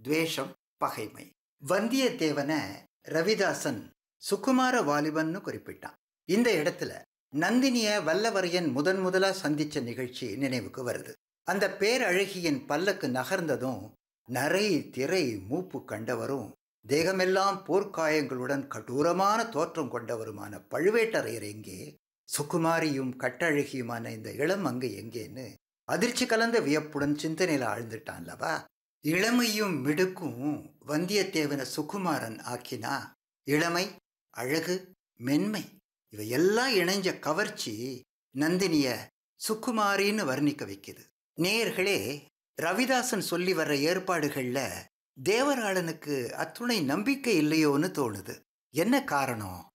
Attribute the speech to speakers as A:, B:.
A: துவேஷம் பகைமை வந்தியத்தேவனை ரவிதாசன் சுகுமார வாலிபன்னு குறிப்பிட்டான் இந்த இடத்துல நந்தினிய வல்லவரையன் முதன் முதலா சந்திச்ச நிகழ்ச்சி நினைவுக்கு வருது அந்த பேரழகியின் பல்லக்கு நகர்ந்ததும் நரை திரை மூப்பு கண்டவரும் தேகமெல்லாம் போர்க்காயங்களுடன் கடூரமான தோற்றம் கொண்டவருமான பழுவேட்டரையர் எங்கே சுகுமாரியும் கட்டழகியுமான இந்த இளம் அங்கு எங்கேன்னு அதிர்ச்சி கலந்த வியப்புடன் சிந்தனையில ஆழ்ந்துட்டான்லவா இளமையும் மிடுக்கும் வந்தியத்தேவன சுகுமாரன் ஆக்கினா இளமை அழகு மென்மை இவையெல்லாம் இணைஞ்ச கவர்ச்சி நந்தினிய சுக்குமாரின்னு வர்ணிக்க வைக்குது நேயர்களே ரவிதாசன் சொல்லி வர்ற ஏற்பாடுகள்ல தேவராளனுக்கு அத்துணை நம்பிக்கை இல்லையோன்னு தோணுது என்ன காரணம்